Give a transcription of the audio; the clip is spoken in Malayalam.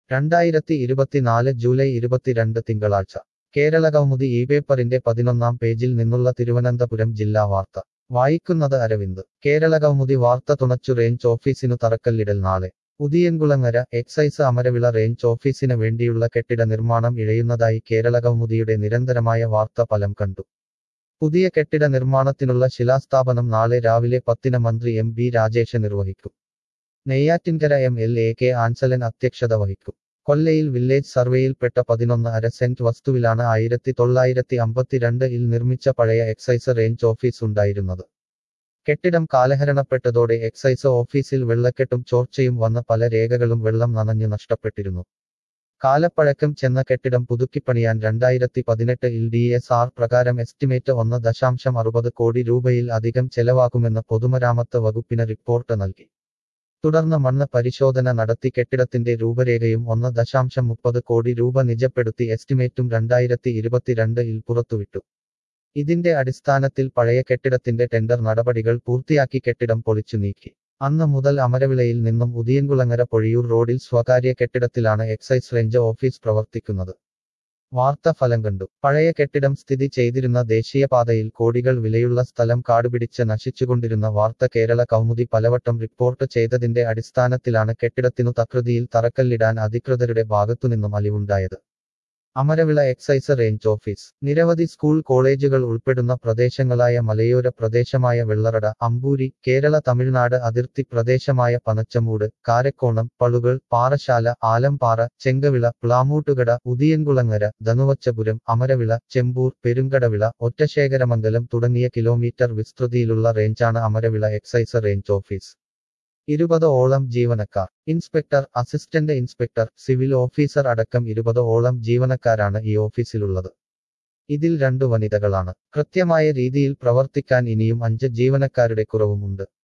രണ്ടായിരത്തി ഇരുപത്തിനാല് ജൂലൈ ഇരുപത്തിരണ്ട് തിങ്കളാഴ്ച കേരള കൗമുദി ഈ പേപ്പറിന്റെ പതിനൊന്നാം പേജിൽ നിന്നുള്ള തിരുവനന്തപുരം ജില്ലാ വാർത്ത വായിക്കുന്നത് അരവിന്ദ് കേരള കൗമുദി വാർത്ത തുണച്ചു റേഞ്ച് ഓഫീസിനു തറക്കല്ലിടൽ നാളെ ഉദിയൻകുളങ്ങര എക്സൈസ് അമരവിള റേഞ്ച് ഓഫീസിന് വേണ്ടിയുള്ള കെട്ടിട നിർമ്മാണം ഇഴയുന്നതായി കേരള കൗമുദിയുടെ നിരന്തരമായ വാർത്ത ഫലം കണ്ടു പുതിയ കെട്ടിട നിർമ്മാണത്തിനുള്ള ശിലാസ്ഥാപനം നാളെ രാവിലെ പത്തിന് മന്ത്രി എം ബി രാജേഷ് നിർവഹിക്കും Neyyattinkara M L A K Ansalan അധ്യക്ഷത വഹിക്കും കൊല്ലയിൽ വില്ലേജ് സർവേയിൽപ്പെട്ട പതിനൊന്ന് അര സെന്റ് വസ്തുവിലാണ് ആയിരത്തി തൊള്ളായിരത്തി അമ്പത്തിരണ്ട് ഇൽ നിർമ്മിച്ച പഴയ എക്സൈസ് റേഞ്ച് ഓഫീസ് ഉണ്ടായിരുന്നത് കെട്ടിടം കാലഹരണപ്പെട്ടതോടെ എക്സൈസ് ഓഫീസിൽ വെള്ളക്കെട്ടും ചോർച്ചയും വന്ന പല രേഖകളും വെള്ളം നനഞ്ഞു നഷ്ടപ്പെട്ടിരുന്നു കാലപ്പഴക്കം ചെന്ന കെട്ടിടം പുതുക്കിപ്പണിയാൻ രണ്ടായിരത്തി പതിനെട്ട് ഇൽ ഡി എസ് ആർ പ്രകാരം എസ്റ്റിമേറ്റ് ഒന്ന് ദശാംശം അറുപത് കോടി രൂപയിൽ അധികം ചെലവാകുമെന്ന് പൊതുമരാമത്ത് വകുപ്പിന് റിപ്പോർട്ട് നൽകി തുടർന്ന് മണ്ണ് പരിശോധന നടത്തി കെട്ടിടത്തിന്റെ രൂപരേഖയും ഒന്ന് ദശാംശം മുപ്പത് കോടി രൂപ നിജപ്പെടുത്തി എസ്റ്റിമേറ്റും രണ്ടായിരത്തി ഇരുപത്തിരണ്ട് ഇൽ പുറത്തുവിട്ടു ഇതിന്റെ അടിസ്ഥാനത്തിൽ പഴയ കെട്ടിടത്തിന്റെ ടെൻഡർ നടപടികൾ പൂർത്തിയാക്കി കെട്ടിടം പൊളിച്ചു നീക്കി അന്ന് മുതൽ അമരവിളയിൽ നിന്നും ഉദിയൻകുളങ്ങര പൊഴിയൂർ റോഡിൽ സ്വകാര്യ കെട്ടിടത്തിലാണ് എക്സൈസ് റേഞ്ച് ഓഫീസ് പ്രവർത്തിക്കുന്നത് വാർത്ത ഫലം കണ്ടു പഴയ കെട്ടിടം സ്ഥിതി ചെയ്തിരുന്ന ദേശീയപാതയിൽ കോടികൾ വിലയുള്ള സ്ഥലം കാടുപിടിച്ച് നശിച്ചുകൊണ്ടിരുന്ന വാർത്ത കേരള കൗമുദി പലവട്ടം റിപ്പോർട്ട് ചെയ്തതിന്റെ അടിസ്ഥാനത്തിലാണ് കെട്ടിടത്തിനു തകൃതിയിൽ തറക്കല്ലിടാൻ അധികൃതരുടെ ഭാഗത്തുനിന്നും അലിവുണ്ടായത് അമരവിള എക്സൈസ് റേഞ്ച് ഓഫീസ് നിരവധി സ്കൂൾ കോളേജുകൾ ഉൾപ്പെടുന്ന പ്രദേശങ്ങളായ മലയോര പ്രദേശമായ വെള്ളറട അമ്പൂരി കേരള തമിഴ്നാട് അതിർത്തി പ്രദേശമായ പനച്ചമൂട് കാരക്കോണം പളുകൾ പാറശാല ആലംപാറ ചെങ്കവിള പ്ലാമൂട്ടുകട ഉദിയൻകുളങ്ങര ധനുവച്ചപുരം അമരവിള ചെമ്പൂർ പെരുങ്കടവിള ഒറ്റശേഖരമംഗലം തുടങ്ങിയ കിലോമീറ്റർ വിസ്തൃതിയിലുള്ള റേഞ്ചാണ് അമരവിള എക്സൈസ് റേഞ്ച് ഓഫീസ് ഇരുപത് ഓളം ജീവനക്കാർ inspector assistant inspector civil officer അടക്കം ഇരുപത് ഓളം ജീവനക്കാരാണ് ഈ ഓഫീസിലുള്ളത് ഇതിൽ രണ്ടു വനിതകളാണ് കൃത്യമായ രീതിയിൽ പ്രവർത്തിക്കാൻ ഇനിയും അഞ്ച് ജീവനക്കാരുടെ കുറവുമുണ്ട്